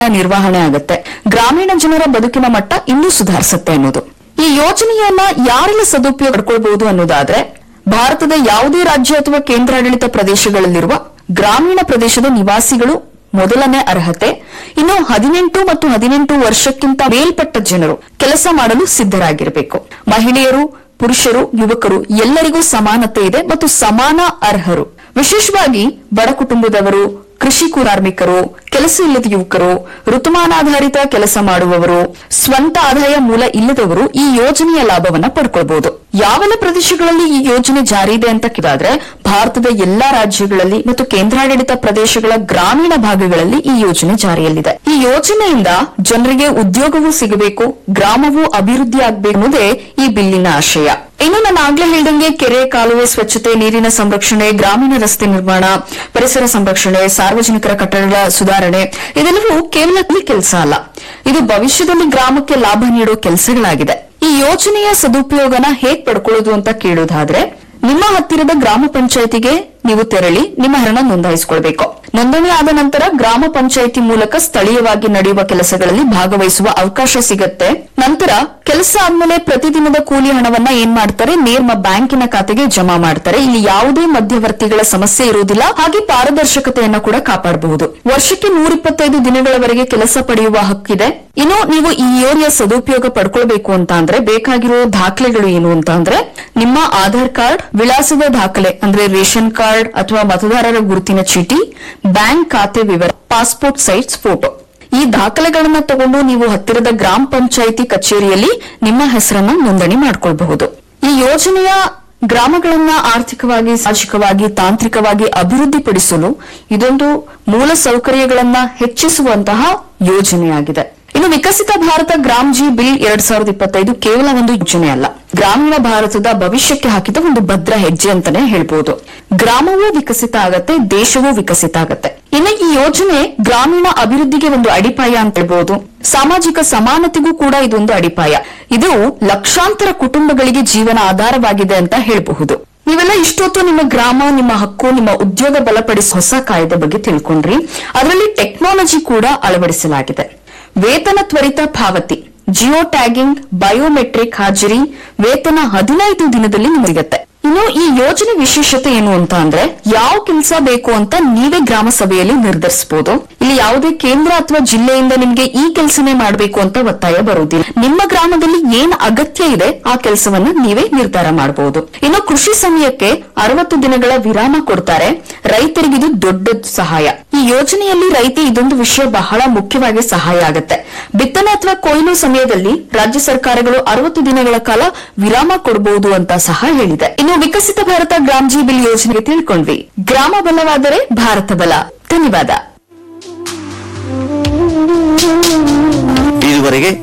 ನಿರ್ವಹಣೆ ಆಗುತ್ತೆ ಗ್ರಾಮೀಣ ಜನರ ಬದುಕಿನ ಮಟ್ಟ ಇನ್ನೂ ಸುಧಾರಿಸುತ್ತೆ ಅನ್ನೋದು ಈ ಯೋಜನೆಯನ್ನ ಯಾರೆಲ್ಲ ಸದುಪಯೋಗ ಪಡ್ಕೊಳ್ಬಹುದು ಅನ್ನೋದಾದ್ರೆ ಭಾರತದ ಯಾವುದೇ ರಾಜ್ಯ ಅಥವಾ ಕೇಂದ್ರಾಡಳಿತ ಪ್ರದೇಶಗಳಲ್ಲಿರುವ ಗ್ರಾಮೀಣ ಪ್ರದೇಶದ ನಿವಾಸಿಗಳು ಮೊದಲನೇ ಅರ್ಹತೆ ಇನ್ನು ಹದಿನೆಂಟು ಮತ್ತು ಹದಿನೆಂಟು ವರ್ಷಕ್ಕಿಂತ ಮೇಲ್ಪಟ್ಟ ಜನರು ಕೆಲಸ ಮಾಡಲು ಸಿದ್ಧರಾಗಿರಬೇಕು ಮಹಿಳೆಯರು ಪುರುಷರು ಯುವಕರು ಎಲ್ಲರಿಗೂ ಸಮಾನತೆ ಇದೆ ಮತ್ತು ಸಮಾನ ಅರ್ಹರು ವಿಶೇಷವಾಗಿ ಬಡ ಕುಟುಂಬದವರು ಕೃಷಿ ಕಾರ್ಮಿಕರು ಕೆಲಸ ಇಲ್ಲದ ಯುವಕರು ಋತುಮಾನಾಧಾರಿತ ಕೆಲಸ ಮಾಡುವವರು ಸ್ವಂತ ಆದಾಯ ಮೂಲ ಇಲ್ಲದವರು ಈ ಯೋಜನೆಯ ಲಾಭವನ್ನ ಪಡ್ಕೊಳ್ಬಹುದು ಯಾವೆಲ್ಲ ಪ್ರದೇಶಗಳಲ್ಲಿ ಈ ಯೋಜನೆ ಜಾರಿ ಇದೆ ಅಂತ ಕೇಳಿದ್ರೆ ಭಾರತದ ಎಲ್ಲಾ ರಾಜ್ಯಗಳಲ್ಲಿ ಮತ್ತು ಕೇಂದ್ರಾಡಳಿತ ಪ್ರದೇಶಗಳ ಗ್ರಾಮೀಣ ಭಾಗಗಳಲ್ಲಿ ಈ ಯೋಜನೆ ಜಾರಿಯಲ್ಲಿದೆ ಈ ಯೋಜನೆಯಿಂದ ಜನರಿಗೆ ಉದ್ಯೋಗವೂ ಸಿಗಬೇಕು ಗ್ರಾಮವೂ ಅಭಿವೃದ್ಧಿ ಆಗಬೇಕು ಅನ್ನೋದೇ ಈ ಬಿಲ್ಲಿನ ಆಶಯ ಇನ್ನು ನಾನು ಆಗ್ಲೇ ಹೇಳ್ದಂಗೆ ಕೆರೆ ಕಾಲುವೆ ಸ್ವಚ್ಛತೆ ನೀರಿನ ಸಂರಕ್ಷಣೆ ಗ್ರಾಮೀಣ ರಸ್ತೆ ನಿರ್ಮಾಣ ಪರಿಸರ ಸಂರಕ್ಷಣೆ ಸಾರ್ವಜನಿಕರ ಕಟ್ಟಡಗಳ ಸುಧಾರಣೆ ಇದೆಲ್ಲವೂ ಕೇವಲ ಕೆಲಸ ಅಲ್ಲ ಇದು ಭವಿಷ್ಯದಲ್ಲಿ ಗ್ರಾಮಕ್ಕೆ ಲಾಭ ನೀಡೋ ಕೆಲಸಗಳಾಗಿದೆ ಈ ಯೋಜನೆಯ ಸದುಪಯೋಗನ ಹೇಗ್ ಪಡ್ಕೊಳ್ಳೋದು ಅಂತ ಕೇಳೋದಾದ್ರೆ ನಿಮ್ಮ ಹತ್ತಿರದ ಗ್ರಾಮ ಪಂಚಾಯತಿಗೆ ನೀವು ತೆರಳಿ ನಿಮ್ಮ ಹಣ ನೋಂದಾಯಿಸಿಕೊಳ್ಬೇಕು ನೋಂದಣಿ ಆದ ನಂತರ ಗ್ರಾಮ ಪಂಚಾಯಿತಿ ಮೂಲಕ ಸ್ಥಳೀಯವಾಗಿ ನಡೆಯುವ ಕೆಲಸಗಳಲ್ಲಿ ಭಾಗವಹಿಸುವ ಅವಕಾಶ ಸಿಗತ್ತೆ ನಂತರ ಕೆಲಸ ಆದ್ಮೇಲೆ ಪ್ರತಿದಿನದ ಕೂಲಿ ಹಣವನ್ನ ಏನ್ ಮಾಡ್ತಾರೆ ನೇರ ಬ್ಯಾಂಕಿನ ಖಾತೆಗೆ ಜಮಾ ಮಾಡ್ತಾರೆ ಇಲ್ಲಿ ಯಾವುದೇ ಮಧ್ಯವರ್ತಿಗಳ ಸಮಸ್ಯೆ ಇರುವುದಿಲ್ಲ ಹಾಗೆ ಪಾರದರ್ಶಕತೆಯನ್ನ ಕೂಡ ಕಾಪಾಡಬಹುದು ವರ್ಷಕ್ಕೆ ನೂರಿಪ್ಪತ್ತೈದು ದಿನಗಳವರೆಗೆ ಕೆಲಸ ಪಡೆಯುವ ಹಕ್ಕಿದೆ ಇನ್ನು ನೀವು ಈ ಯೋಜನೆಯ ಸದುಪಯೋಗ ಪಡ್ಕೊಳ್ಬೇಕು ಅಂತ ಅಂದ್ರೆ ಬೇಕಾಗಿರೋ ದಾಖಲೆಗಳು ಏನು ಅಂತ ಅಂದ್ರೆ ನಿಮ್ಮ ಆಧಾರ್ ಕಾರ್ಡ್ ವಿಳಾಸದ ದಾಖಲೆ ಅಂದ್ರೆ ರೇಷನ್ ಕಾರ್ಡ್ ಅಥವಾ ಮತದಾರರ ಗುರುತಿನ ಚೀಟಿ ಬ್ಯಾಂಕ್ ಖಾತೆ ವಿವರ ಪಾಸ್ಪೋರ್ಟ್ ಸೈಜ್ ಫೋಟೋ ಈ ದಾಖಲೆಗಳನ್ನ ತಗೊಂಡು ನೀವು ಹತ್ತಿರದ ಗ್ರಾಮ ಪಂಚಾಯಿತಿ ಕಚೇರಿಯಲ್ಲಿ ನಿಮ್ಮ ಹೆಸರನ್ನ ನೋಂದಣಿ ಮಾಡ್ಕೊಳ್ಬಹುದು ಈ ಯೋಜನೆಯ ಗ್ರಾಮಗಳನ್ನ ಆರ್ಥಿಕವಾಗಿ ಸಾಮಾಜಿಕವಾಗಿ ತಾಂತ್ರಿಕವಾಗಿ ಅಭಿವೃದ್ಧಿಪಡಿಸಲು ಇದೊಂದು ಮೂಲ ಸೌಕರ್ಯಗಳನ್ನ ಹೆಚ್ಚಿಸುವಂತಹ ಯೋಜನೆಯಾಗಿದೆ ಇನ್ನು ವಿಕಸಿತ ಭಾರತ ಗ್ರಾಮ್ ಜಿ ಬಿಲ್ ಎರಡ್ ಸಾವಿರದ ಇಪ್ಪತ್ತೈದು ಕೇವಲ ಒಂದು ಯೋಜನೆ ಅಲ್ಲ ಗ್ರಾಮೀಣ ಭಾರತದ ಭವಿಷ್ಯಕ್ಕೆ ಹಾಕಿದ ಒಂದು ಭದ್ರ ಹೆಜ್ಜೆ ಅಂತಾನೆ ಹೇಳ್ಬೋದು ಗ್ರಾಮವೂ ವಿಕಸಿತ ಆಗತ್ತೆ ದೇಶವೂ ವಿಕಸಿತ ಆಗತ್ತೆ ಇನ್ನು ಈ ಯೋಜನೆ ಗ್ರಾಮೀಣ ಅಭಿವೃದ್ಧಿಗೆ ಒಂದು ಅಡಿಪಾಯ ಅಂತ ಹೇಳ್ಬೋದು ಸಾಮಾಜಿಕ ಸಮಾನತೆಗೂ ಕೂಡ ಇದೊಂದು ಅಡಿಪಾಯ ಇದು ಲಕ್ಷಾಂತರ ಕುಟುಂಬಗಳಿಗೆ ಜೀವನ ಆಧಾರವಾಗಿದೆ ಅಂತ ಹೇಳಬಹುದು ನೀವೆಲ್ಲ ಇಷ್ಟೊತ್ತು ನಿಮ್ಮ ಗ್ರಾಮ ನಿಮ್ಮ ಹಕ್ಕು ನಿಮ್ಮ ಉದ್ಯೋಗ ಬಲಪಡಿಸುವ ಹೊಸ ಕಾಯ್ದೆ ಬಗ್ಗೆ ತಿಳ್ಕೊಂಡ್ರಿ ಅದರಲ್ಲಿ ಟೆಕ್ನಾಲಜಿ ಕೂಡ ಅಳವಡಿಸಲಾಗಿದೆ ವೇತನ ತ್ವರಿತ ಪಾವತಿ ಜಿಯೋ ಟ್ಯಾಗಿಂಗ್ ಬಯೋಮೆಟ್ರಿಕ್ ಹಾಜರಿ ವೇತನ ಹದಿನೈದು ದಿನದಲ್ಲಿ ನಿಮಗೆ ಸಿಗತ್ತೆ ಇನ್ನು ಈ ಯೋಜನೆ ವಿಶೇಷತೆ ಏನು ಅಂತ ಅಂದ್ರೆ ಯಾವ ಕೆಲಸ ಬೇಕು ಅಂತ ನೀವೇ ಗ್ರಾಮ ಸಭೆಯಲ್ಲಿ ನಿರ್ಧರಿಸಬಹುದು ಇಲ್ಲಿ ಯಾವುದೇ ಕೇಂದ್ರ ಅಥವಾ ಜಿಲ್ಲೆಯಿಂದ ನಿಮ್ಗೆ ಈ ಕೆಲಸನೇ ಮಾಡಬೇಕು ಅಂತ ಒತ್ತಾಯ ಬರುವುದಿಲ್ಲ ನಿಮ್ಮ ಗ್ರಾಮದಲ್ಲಿ ಏನ್ ಅಗತ್ಯ ಇದೆ ಆ ಕೆಲಸವನ್ನ ನೀವೇ ನಿರ್ಧಾರ ಮಾಡಬಹುದು ಇನ್ನು ಕೃಷಿ ಸಮಯಕ್ಕೆ ಅರವತ್ತು ದಿನಗಳ ವಿರಾಮ ಕೊಡ್ತಾರೆ ರೈತರಿಗೆ ಇದು ದೊಡ್ಡ ಸಹಾಯ ಈ ಯೋಜನೆಯಲ್ಲಿ ರೈತ ಇದೊಂದು ವಿಷಯ ಬಹಳ ಮುಖ್ಯವಾಗಿ ಸಹಾಯ ಆಗುತ್ತೆ ಬಿತ್ತನೆ ಅಥವಾ ಕೊಯ್ಲು ಸಮಯದಲ್ಲಿ ರಾಜ್ಯ ಸರ್ಕಾರಗಳು ಅರವತ್ತು ದಿನಗಳ ಕಾಲ ವಿರಾಮ ಕೊಡಬಹುದು ಅಂತ ಸಹ ಹೇಳಿದೆ ಇನ್ನು ವಿಕಸಿತ ಭಾರತ ಗ್ರಾಮ್ ಜಿ ಬಿಲ್ ಯೋಜನೆಗೆ ತಿಳ್ಕೊಂಡ್ವಿ ಗ್ರಾಮ ಬಲವಾದರೆ ಭಾರತ ಬಲ ಧನ್ಯವಾದ ಇದುವರೆಗೆ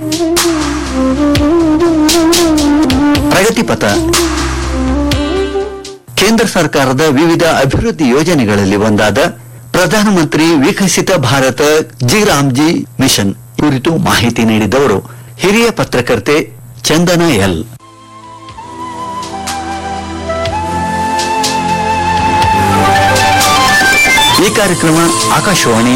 ಪ್ರಗತಿ ಪಥ ಕೇಂದ್ರ ಸರ್ಕಾರದ ವಿವಿಧ ಅಭಿವೃದ್ಧಿ ಯೋಜನೆಗಳಲ್ಲಿ ಒಂದಾದ ಪ್ರಧಾನಮಂತ್ರಿ ವಿಕಸಿತ ಭಾರತ ಜಿರಾಮ್ಜಿ ಮಿಷನ್ ಕುರಿತು ಮಾಹಿತಿ ನೀಡಿದವರು ಹಿರಿಯ ಪತ್ರಕರ್ತೆ ಚಂದನ ಎಲ್ ಈ ಕಾರ್ಯಕ್ರಮ ಆಕಾಶವಾಣಿ